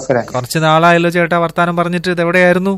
ഭാസ്കരൻ കുറച്ച് നാളായല്ലോ ചേട്ടാ വർത്താനം പറഞ്ഞിട്ട് ഇത് എവിടെയായിരുന്നു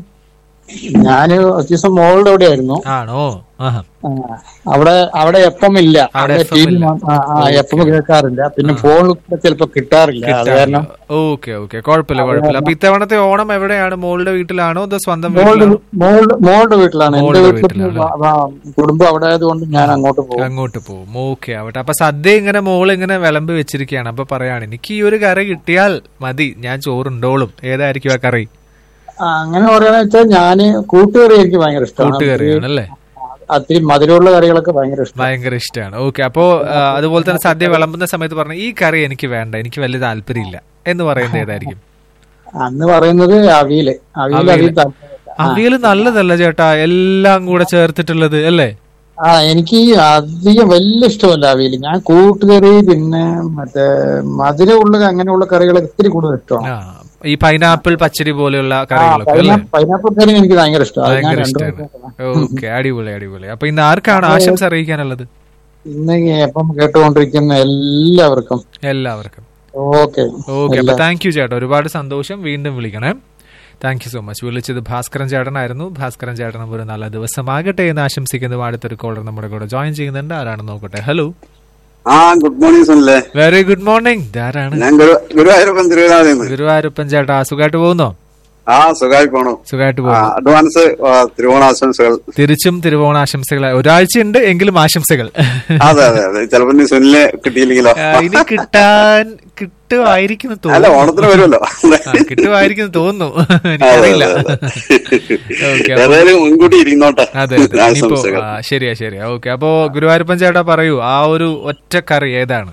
ഞാന് ഒരു ദിവസം മോളുടെ അവിടെയായിരുന്നു ആണോ ആഹാ ആ, അവിടെ അവിടെ എപ്പം ഇല്ല അവിടെ അവിടെ FM ടി വി ഇല്ല. എപ്പം കേൾക്കാറില്ല പിന്നെ ഫോണിൽ ചിലപ്പോ കിട്ടാറില്ല അത് കാരണം ഓക്കെ ഓക്കെ കുഴപ്പമില്ല കുഴപ്പമില്ല അപ്പൊ ഇത്തവണത്തെ ഓണം എവിടെയാണ് മോളുടെ വീട്ടിലാണോ അതോ സ്വന്തം മോളുടെ വീട്ടിലാണോ മോളുടെ മോളുടെ വീട്ടിലാണ് എന്റെ മോളുടെ വീട്ടിൽ വീട്ടിലാണ്. വ- വ- കുടുംബം അവിടെ ആയതുകൊണ്ട് ഞാൻ അങ്ങോട്ട് പോകും അങ്ങോട്ട് പോകും ഓക്കെ ആവട്ടെ അപ്പൊ സദ്യ ഇങ്ങനെ മോള് ഇങ്ങനെ വിളമ്പി വെച്ചിരിക്കുകയാണ് അപ്പൊ പറയാണ് എനിക്ക് ഈ ഒരു കറി കിട്ടിയാൽ മതി ഞാൻ ചോറുണ്ടോളും ഏതായിരിക്കും ആ കറി ആ, അങ്ങനെ പറയാന്ന് വെച്ചാൽ ഞാന് കൂട്ടുകറി എനിക്ക് ഭയങ്കര ഇഷ്ടമാണ് കൂട്ടുകറിയാണ് അല്ലേ അത്തിരി മധുരമുള്ള കറികളൊക്കെ ഭയങ്കര ഇഷ്ടം ഭയങ്കര ഇഷ്ടമാണ് ഓക്കെ അപ്പോ ആ, അതുപോലെ തന്നെ സദ്യ വിളമ്പുന്ന സമയത്ത് പറഞ്ഞ ഈ കറി എനിക്ക് വേണ്ട എനിക്ക് വലിയ താല്പര്യമില്ല എന്ന് പറയുന്നത് ഏതായിരിക്കും അന്ന് പറയുന്നത് അവിയല് അവിയൽ അവിയല്. അവിയൽ താല്പര്യമില്ല. അവിയൽ നല്ലതല്ല ചേട്ടാ എല്ലാം കൂടെ ചേർത്തിട്ടുള്ളത് അല്ലേ ആ എനിക്ക് ഈ അധികം വലിയ ഇഷ്ടമല്ല അവിയൽ ഞാൻ കൂട്ടുകറി പിന്നെ മറ്റേ മധുരമുള്ള അങ്ങനെയുള്ള കറികളൊക്കെ ഇത്തിരി കൂടുതൽ ഇഷ്ടമാണ് ആ ഈ പൈനാപ്പിൾ പച്ചടി പോലെയുള്ള കറികളൊക്കെ അല്ലേ പൈനാപ്പിൾ കറി എനിക്ക് ഭയങ്കര ഇഷ്ടമാണ് അത് ഞാൻ ഭയങ്കര രണ്ടു ഇഷ്ടമാണ് ഓക്കെ അടിപൊളി അടിപൊളി അപ്പൊ ഇന്ന് ആർക്കാണ് ആശംസ അറിയിക്കാനുള്ളത് ഇന്ന് എപ്പം കേട്ടുകൊണ്ടിരിക്കുന്ന എല്ലാവർക്കും എല്ലാവർക്കും ഓക്കെ ഓക്കെ അപ്പൊ താങ്ക് യു ചേട്ടാ ഒരുപാട് സന്തോഷം വീണ്ടും വിളിക്കണേ താങ്ക് യു സോ മച്ച് വിളിച്ചത് ഭാസ്കരൻ ചേട്ടനായിരുന്നു ഭാസ്കരൻ ചേട്ടനും ഒരു നല്ല ദിവസമാകട്ടെ എന്ന് ആശംസിക്കുന്നു അടുത്തൊരു കോളർ നമ്മുടെ കൂടെ ജോയിൻ ചെയ്യുന്നുണ്ട് ആരാണെന്ന് നോക്കട്ടെ ഹലോ ആ ഗുഡ് മോർണിംഗ് സുനിലെ വെരി ഗുഡ് മോർണിംഗ് ഇതാരാണ് ഞാൻ ഗുരു ഗുരുവായൂരപ്പൻ തിരുവനാഥിന്ന് ഗുരുവായൂരപ്പൻ ചേട്ടാ സുഖമായിട്ട് പോകുന്നോ ആ സുഖമായി പോണു സുഖമായിട്ട് ആ, പോകുന്നു അഡ്വാൻസ് ആ, തിരുവോണാശംസകൾ തിരിച്ചും തിരുവോണാശംസകൾ ഒരാഴ്ചയുണ്ട് എങ്കിലും ആശംസകൾ അതെ അതെ അതെ ചിലപ്പോ ഇനി സുനിലെ കിട്ടിയില്ലെങ്കിലോ ആ, ഇനി കിട്ടാൻ കിട്ടുമായിരിക്കുന്നു അല്ല തോന്നുന്നു ഓണത്തിന് വരുമല്ലോ ആ, കിട്ടുമായിരിക്കുന്നു തോന്നുന്നു അതെ, എനിക്കറിയില്ല അതെ, ഓക്കെ അതെ. ഏതായാലും മുൻകൂട്ടി ഇരുന്നോട്ടെ അതെ അതെ ഇനിയിപ്പോ ആശംസകൾ ആ, ശരിയാ ശരിയാ ഓക്കെ അപ്പോ ഗുരുവായൂരപ്പൻ ചേട്ടാ പറയൂ ആ ഒരു ഒറ്റ കറി ഏതാണ്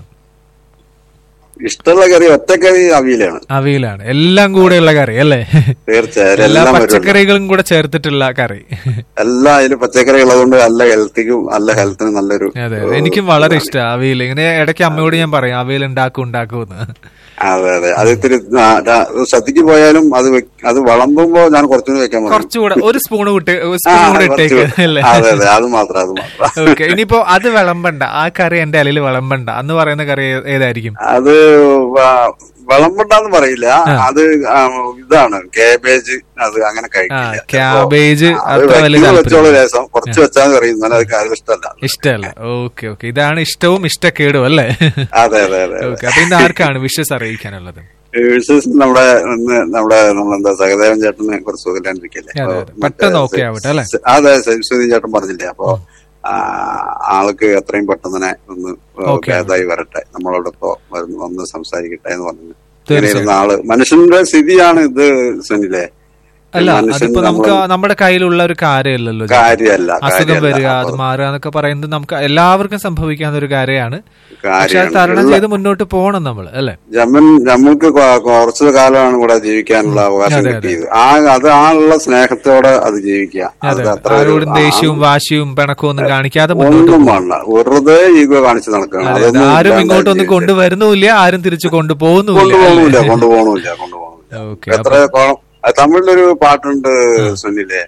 ഇഷ്ടമുള്ള കറി ഒറ്റക്കറി അവിയലാണ് അവിയലാണ് എല്ലാം കൂടെയുള്ള കറി അല്ലേ തീർച്ചയായും എല്ലാ എല്ലാം വരുമല്ലോ പച്ചക്കറികളും കൂടെ ചേർത്തിട്ടുള്ള കറി എല്ലാം അതിൽ പച്ചക്കറി ഉള്ളതുകൊണ്ട് നല്ല ഹെൽത്തിക്കും നല്ല ഹെൽത്തിനും നല്ലൊരു അതെ അതെ എനിക്കും വളരെ ഇഷ്ടമാണ് അവിയൽ ഇങ്ങനെ ഇടയ്ക്ക് അമ്മയോട് ഞാൻ പറയും അവിയൽ ഉണ്ടാക്കും ഉണ്ടാക്കും എന്ന് അതെ അതെ അത് ഇത്തിരി ആ, ആ, സദ്യക്ക് പോയാലും അത് വെക്ക്- അത് വളമ്പുമ്പോ ഞാൻ കുറച്ചുകൂടി വെക്കാൻ പറയും കുറച്ചുകൂടെ ഒരു സ്പൂൺ വിട്ട് ഒരു ആ, സ്പൂൺ കൂടെ കുറച്ച് ഇട്ടേക്ക് അല്ലേ അതെ അതെ അത് മാത്രം അത് മാത്രം ഓക്കെ ഇനിയിപ്പോ അത് വിളമ്പണ്ട ആ കറി എന്റെ അലയിൽ വിളമ്പണ്ട അന്ന് പറയുന്ന കറി ഏ- ഏതായിരിക്കും അത് വ- വിളമ്പണ്ടെന്ന് പറയില്ല അത് ആ, ഇതാണ് കേബേജ് അത് അങ്ങനെ ആ കഴിക്കില്ല ക്യാബേജ് അത് അത്ര വലിയ വെക്കുന്നത് വെച്ചോളൂ താല്പര്യം രസം കുറച്ച് വെച്ചാൽ അറിയും എന്നാലും അത് കാര്യം ഇഷ്ടമല്ല ഇഷ്ടമല്ല ഓക്കെ ഓക്കെ ഇതാണ് ഇഷ്ടവും ഇഷ്ടക്കേടും അല്ലേ അതെ അതെ അതെ ഓക്കെ അപ്പൊ ഇന്ന് ആർക്കാണ് വിഷസ് അറിയിക്കാനുള്ളത് വിശേഷം നമ്മുടെ ഇന്ന് നമ്മുടെ നമ്മളെന്താ സഹദേവൻ ചേട്ടനെ കുറച്ച് സുഖമില്ലാണ്ടിരിക്കല്ലേ അതെ, അപ്പൊ അതെ. പെട്ടെന്ന് okay ആവട്ടെ, അല്ലേ? അതെ സുധീൻ ചേട്ടൻ പറഞ്ഞില്ലേ അപ്പൊ ആ, ആൾക്ക് എത്രയും പെട്ടെന്ന് തന്നെ ഒന്ന് Okay ഭേദമായി വരട്ടെ നമ്മളോടൊപ്പം വന്ന് വന്ന് സംസാരിക്കട്ടെ എന്ന് പറഞ്ഞു തീർച്ചയായും. ഇങ്ങനെ ഇരുന്ന ആള് മനുഷ്യന്റെ സ്ഥിതിയാണ് ഇത് സുനിലെ അല്ല മനുഷ്യൻ അതിപ്പോ നമുക്ക് നമ്മള് നമ്മുടെ കയ്യിലുള്ള ഒരു കാര്യമല്ലല്ലോ ഇത്. കാര്യമല്ല അസുഖം കാര്യമല്ല. വരിക അത് അപ്പൊ മാറുക എന്നൊക്കെ പറയുന്നത് നമുക്ക് എല്ലാവർക്കും സംഭവിക്കാവുന്ന ഒരു കാര്യമാണ് പക്ഷെ അത് കാര്യമാണ്. തരണം ഉള്ള- ചെയ്ത് മുന്നോട്ട് പോകണം നമ്മൾ അല്ലെ ജമ്മൻ നമ്മൾക്ക് കൊ- കുറച്ച് കാലമാണ് ഇവിടെ ജീവിക്കാനുള്ള അവകാശം അതെ, അതെ. കിട്ടിയത് ആ അത് ആ ഉള്ള സ്നേഹത്തോടെ അത് ജീവിക്കുക അതെ അത് അത്ര ഒരു- ആരോടും ദേഷ്യവും വാശിയും പിണക്കവും ഒന്നും കാണിക്കാതെ മുന്നോട്ട് ഒന്നും പോകും വേണ്ട വെറുതെ ഈഗോ കാണിച്ച് നടക്കണം അതെ, അതെ. ആരും ഇങ്ങോട്ടൊന്നും കൊണ്ടുവരുന്നുമില്ല ആരും തിരിച്ചു കൊണ്ടുപോകുന്നുമില്ല കൊണ്ടുപോകണില്ല കൊണ്ടുപോകണില്ല കൊണ്ടുപോകണില്ല ഓക്കെ എത്ര കോ- അത് തമിഴിലൊരു പാട്ടുണ്ട് സുനിലെ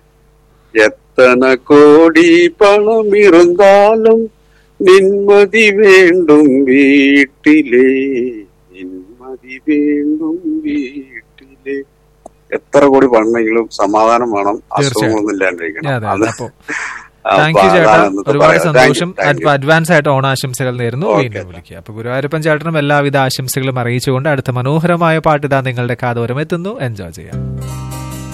എത്തന കോടി പണം ഇരുന്നാലും നിന്മതി വേണ്ടും വീട്ടിലെ നിന്മതി വേണ്ടും വീട്ടിലെ എത്ര കോടി പണമെങ്കിലും സമാധാനം വേണം അസുഖങ്ങളൊന്നും ഇല്ലാണ്ടിരിക്കണം അതെ അത് അതെ അപ്പൊ അപ്പൊ താങ്ക് യു ചേട്ടാ അതാണ് ഇന്നത്തെ ഒരുപാട് പറയാൻ. Thank you, സന്തോഷം thank you. അഡ്വാൻസ് ആയിട്ട് ഓണാശംസകൾ നേരുന്നു Okay. വീണ്ടും വിളിക്കുക അപ്പൊ ഗുരുവായൂരപ്പൻ ചേട്ടനും എല്ലാവിധ ആശംസകളും അറിയിച്ചുകൊണ്ട് അടുത്ത മനോഹരമായ പാട്ട് ഇതാ നിങ്ങളുടെ കാതോരം എത്തുന്നു എൻജോയ് ചെയ്യാം